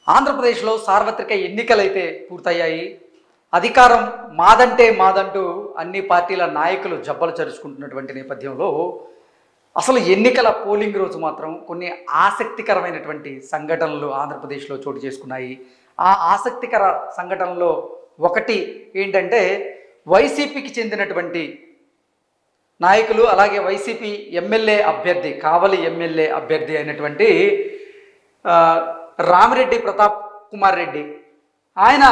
ఆంధ్రప్రదేశ్లో సార్వత్రిక ఎన్నికలైతే పూర్తయ్యాయి అధికారం మాదంటే మాదంటూ అన్ని పార్టీల నాయకులు జబ్బలు చరుచుకుంటున్నటువంటి నేపథ్యంలో అసలు ఎన్నికల పోలింగ్ రోజు మాత్రం కొన్ని ఆసక్తికరమైనటువంటి సంఘటనలు ఆంధ్రప్రదేశ్లో చోటు చేసుకున్నాయి ఆ ఆసక్తికర సంఘటనలో ఒకటి ఏంటంటే వైసీపీకి చెందినటువంటి నాయకులు అలాగే వైసీపీ ఎమ్మెల్యే అభ్యర్థి కావలి ఎమ్మెల్యే అభ్యర్థి అయినటువంటి ఆ, రామిరెడ్డి ప్రతాప్ కుమార్ రెడ్డి ఆయన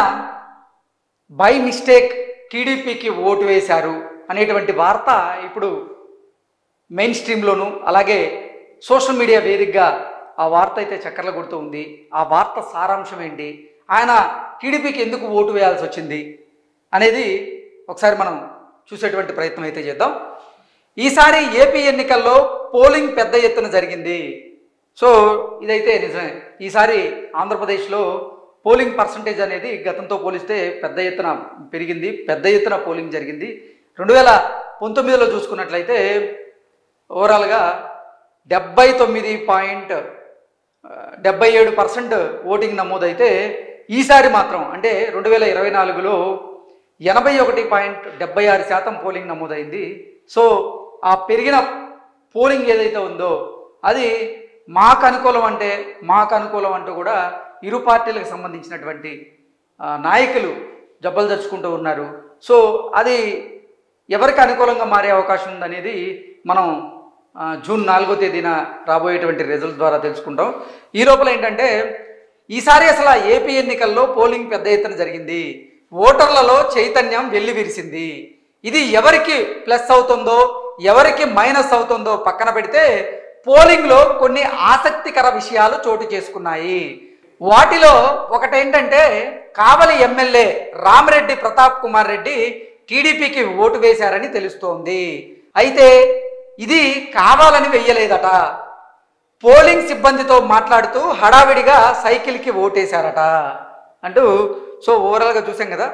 బై మిస్టేక్ టీడీపీకి ఓటు వేశారు అనేటువంటి వార్త ఇప్పుడు మెయిన్ స్ట్రీమ్లోను అలాగే సోషల్ మీడియా వేదికగా ఆ వార్త అయితే చక్కర్లు కొడుతూ ఉంది ఆ వార్త సారాంశం ఏంటి ఆయన టీడీపీకి ఎందుకు ఓటు వేయాల్సి వచ్చింది అనేది ఒకసారి మనం చూసేటువంటి ప్రయత్నం అయితే చేద్దాం ఈసారి ఏపీ ఎన్నికల్లో పోలింగ్ పెద్ద ఎత్తున జరిగింది సో ఇదైతే నిజమే ఈసారి ఆంధ్రప్రదేశ్లో పోలింగ్ పర్సంటేజ్ అనేది గతంతో పోలిస్తే పెద్ద ఎత్తున పెరిగింది పెద్ద ఎత్తున పోలింగ్ జరిగింది రెండు వేల పంతొమ్మిదిలో చూసుకున్నట్లయితే ఓవరాల్గా డెబ్బై తొమ్మిది పాయింట్ డెబ్బై ఏడు పర్సెంట్ ఓటింగ్ నమోదైతే ఈసారి మాత్రం అంటే రెండు వేల ఇరవై నాలుగులో ఎనభై ఒకటి పాయింట్ డెబ్బై ఆరు శాతం పోలింగ్ నమోదైంది సో ఆ పెరిగిన పోలింగ్ ఏదైతే ఉందో అది మాకు అనుకూలం అంటే మాకు అనుకూలం అంటూ కూడా ఇరు పార్టీలకు సంబంధించినటువంటి ఆ, నాయకులు జబ్బలు తెచ్చుకుంటూ ఉన్నారు సో అది ఎవరికి అనుకూలంగా మారే అవకాశం ఉందనేది మనం ఆ, జూన్ నాలుగో తేదీన రాబోయేటువంటి రిజల్ట్ ద్వారా తెలుసుకుంటాం ఈ లోపల ఏంటంటే ఈసారి అసలు ఆ ఏపీ ఎన్నికల్లో పోలింగ్ పెద్ద ఎత్తున జరిగింది ఓటర్లలో చైతన్యం వెల్లి విరిసింది ఇది ఎవరికి ప్లస్ అవుతుందో ఎవరికి మైనస్ అవుతుందో పక్కన పెడితే పోలింగ్లో కొన్ని ఆసక్తికర విషయాలు చోటు చేసుకున్నాయి వాటిలో ఒకటేంటంటే కావలి ఎమ్మెల్యే రామరెడ్డి ప్రతాప్ కుమార్ రెడ్డి టీడీపీకి ఓటు వేశారని తెలుస్తోంది అయితే ఇది కావాలని వెయ్యలేదట పోలింగ్ సిబ్బందితో మాట్లాడుతూ హడావిడిగా సైకిల్కి ఓటేశారట అంటూ సో ఓవరాల్గా చూసాం కదా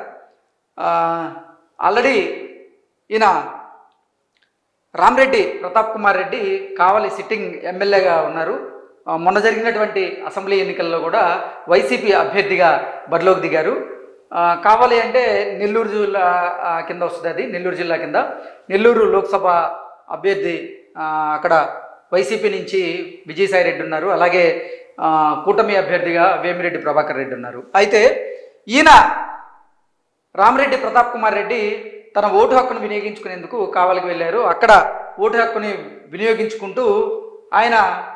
ఆల్రెడీ ఈయన రామరెడ్డి ప్రతాప్ కుమార్ రెడ్డి కావలి సిట్టింగ్ ఎమ్మెల్యేగా ఉన్నారు ఆ, మొన్న జరిగినటువంటి అసెంబ్లీ ఎన్నికల్లో కూడా వైసీపీ అభ్యర్థిగా బరిలోకి దిగారు ఆ, కావాలి అంటే నెల్లూరు జిల్లా ఆ, కింద వస్తుంది అది నెల్లూరు జిల్లా కింద నెల్లూరు లోక్సభ అభ్యర్థి ఆ, అక్కడ వైసీపీ నుంచి విజయసాయి రెడ్డి ఉన్నారు అలాగే ఆ, కూటమి అభ్యర్థిగా వేమిరెడ్డి ప్రభాకర్ రెడ్డి ఉన్నారు అయితే ఈయన రామరెడ్డి ప్రతాప్ కుమార్ రెడ్డి తన ఓటు హక్కును వినియోగించుకునేందుకు కావలికి వెళ్ళారు అక్కడ ఓటు హక్కుని వినియోగించుకుంటూ ఆయన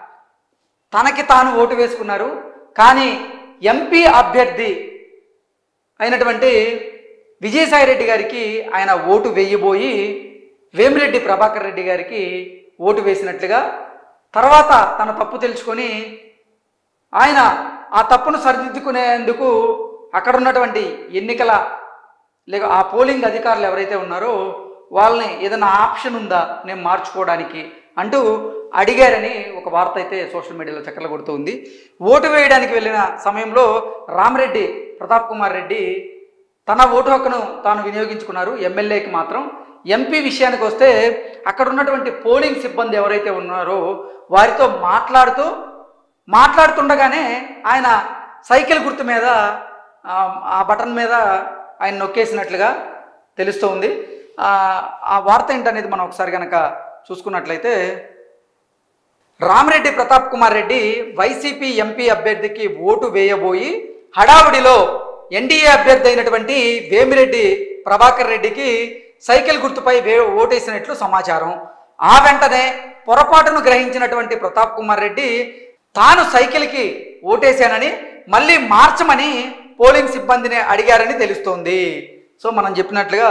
తనకి తాను ఓటు వేసుకున్నారు కానీ ఎంపీ అభ్యర్థి అయినటువంటి విజయసాయి రెడ్డి గారికి ఆయన ఓటు వేయబోయి వేమిరెడ్డి ప్రభాకర్ రెడ్డి గారికి ఓటు వేసినట్లుగా తర్వాత తన తప్పు తెలుసుకొని ఆయన ఆ తప్పును సరిదిద్దుకునేందుకు అక్కడ ఉన్నటువంటి ఎన్నికల లేక ఆ పోలింగ్ అధికారులు ఎవరైతే ఉన్నారో వాళ్ళని ఏదైనా ఆప్షన్ ఉందా నేను మార్చుకోవడానికి అంటూ అడిగారని ఒక వార్త అయితే సోషల్ మీడియాలో చక్కర్లు కొడుతుంది ఓటు వేయడానికి వెళ్ళిన సమయంలో రామరెడ్డి ప్రతాప్ కుమార్ రెడ్డి తన ఓటు హక్కును తాను వినియోగించుకున్నారు ఎమ్మెల్యేకి మాత్రం ఎంపీ విషయానికి వస్తే అక్కడ ఉన్నటువంటి పోలింగ్ సిబ్బంది ఎవరైతే ఉన్నారో వారితో మాట్లాడుతూ మాట్లాడుతుండగానే ఆయన సైకిల్ గుర్తు మీద ఆ, ఆ బటన్ మీద ఆయన నొక్కేసినట్లుగా తెలుస్తోంది ఆ, ఆ వార్త ఏంటనేది మనం ఒకసారి కనుక చూసుకున్నట్లయితే రామరెడ్డి ప్రతాప్ కుమార్ రెడ్డి వైసీపీ ఎంపీ అభ్యర్థికి ఓటు వేయబోయి హడావుడిలో ఎన్డీఏ అభ్యర్థి అయినటువంటి వేమిరెడ్డి ప్రభాకర్ రెడ్డికి సైకిల్ గుర్తుపై వే ఓటేసినట్లు సమాచారం ఆ వెంటనే పొరపాటును గ్రహించినటువంటి ప్రతాప్ కుమార్ రెడ్డి తాను సైకిల్కి ఓటేశానని మళ్ళీ మార్చమని పోలింగ్ సిబ్బందిని అడిగారని తెలుస్తోంది సో మనం చెప్పినట్లుగా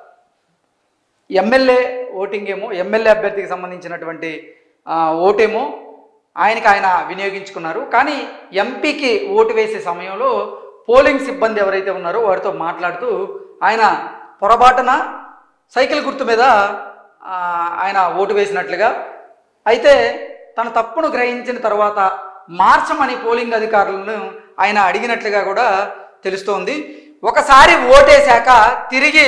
ఎమ్మెల్యే ఓటింగ్ ఏమో ఎమ్మెల్యే అభ్యర్థికి సంబంధించినటువంటి ఆ, ఓటేమో ఆయనకి ఆయన వినియోగించుకున్నారు కానీ ఎంపీకి ఓటు వేసే సమయంలో పోలింగ్ సిబ్బంది ఎవరైతే ఉన్నారో వారితో మాట్లాడుతూ ఆయన పొరపాటున సైకిల్ గుర్తు మీద ఆ, ఆయన ఓటు వేసినట్లుగా అయితే తన తప్పును గ్రహించిన తర్వాత మార్చమని పోలింగ్ అధికారులను ఆయన అడిగినట్లుగా కూడా తెలుస్తోంది ఒకసారి ఓటేశాక తిరిగి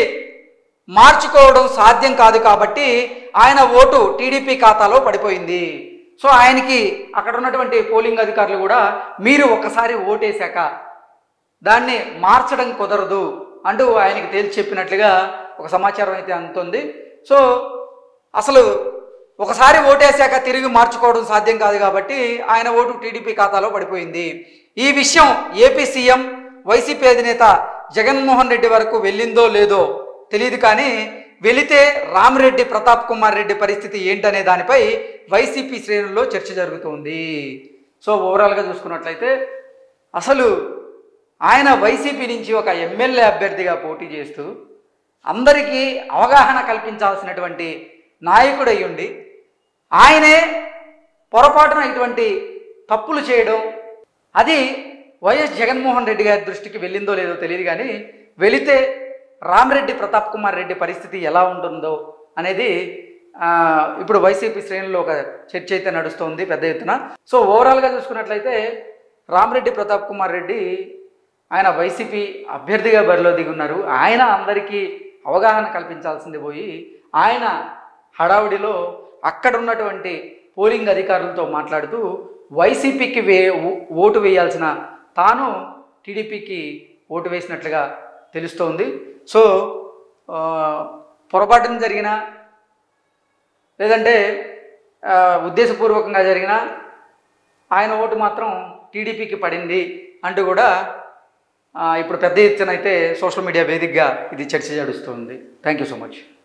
మార్చుకోవడం సాధ్యం కాదు కాబట్టి ఆయన ఓటు టీడీపీ ఖాతాలో పడిపోయింది సో ఆయనకి అక్కడ ఉన్నటువంటి పోలింగ్ అధికారులు కూడా మీరు ఒక్కసారి ఓటేశాక దాన్ని మార్చడం కుదరదు అంటూ ఆయనకి తేల్చి చెప్పినట్లుగా ఒక సమాచారం అయితే అందుతుంది సో అసలు ఒకసారి ఓటేశాక తిరిగి మార్చుకోవడం సాధ్యం కాదు కాబట్టి ఆయన ఓటు టీడీపీ ఖాతాలో పడిపోయింది ఈ విషయం ఏపీ సీఎం వైసీపీ అధినేత జగన్మోహన్ రెడ్డి వరకు వెళ్ళిందో లేదో తెలియదు కానీ వెళితే రామిరెడ్డి ప్రతాప్ కుమార్ రెడ్డి పరిస్థితి ఏంటనే దానిపై వైసీపీ శ్రేణుల్లో చర్చ జరుగుతోంది సో ఓవరాల్గా చూసుకున్నట్లయితే అసలు ఆయన వైసీపీ నుంచి ఒక ఎమ్మెల్యే అభ్యర్థిగా పోటీ చేస్తూ అందరికీ అవగాహన కల్పించాల్సినటువంటి నాయకుడై ఉండి ఆయనే పొరపాటున ఇటువంటి తప్పులు చేయడం అది వైఎస్ జగన్మోహన్ రెడ్డి గారి దృష్టికి వెళ్ళిందో లేదో తెలియదు కానీ వెళితే రామిరెడ్డి ప్రతాప్ కుమార్ రెడ్డి పరిస్థితి ఎలా ఉంటుందో అనేది ఆ, ఇప్పుడు వైసీపీ శ్రేణుల్లో ఒక చర్చ అయితే నడుస్తోంది పెద్ద ఎత్తున సో ఓవరాల్గా చూసుకున్నట్లయితే రామిరెడ్డి ప్రతాప్ కుమార్ రెడ్డి ఆయన వైసీపీ అభ్యర్థిగా బరిలో దిగున్నారు ఆయన అందరికీ అవగాహన కల్పించాల్సింది పోయి ఆయన హడావుడిలో అక్కడ ఉన్నటువంటి పోలింగ్ అధికారులతో మాట్లాడుతూ వైసీపీకి వే ఓ- ఓటు వేయాల్సిన తాను టీడీపీకి ఓటు వేసినట్లుగా తెలుస్తోంది సో ఆ, పొరపాటున జరిగిన లేదంటే ఆ, ఉద్దేశపూర్వకంగా జరిగిన ఆయన ఓటు మాత్రం టీడీపీకి పడింది అంటూ కూడా ఆ, ఇప్పుడు పెద్ద ఎత్తున అయితే సోషల్ మీడియా వేదికగా ఇది చర్చ జడుస్తుంది థ్యాంక్ యూ సో మచ్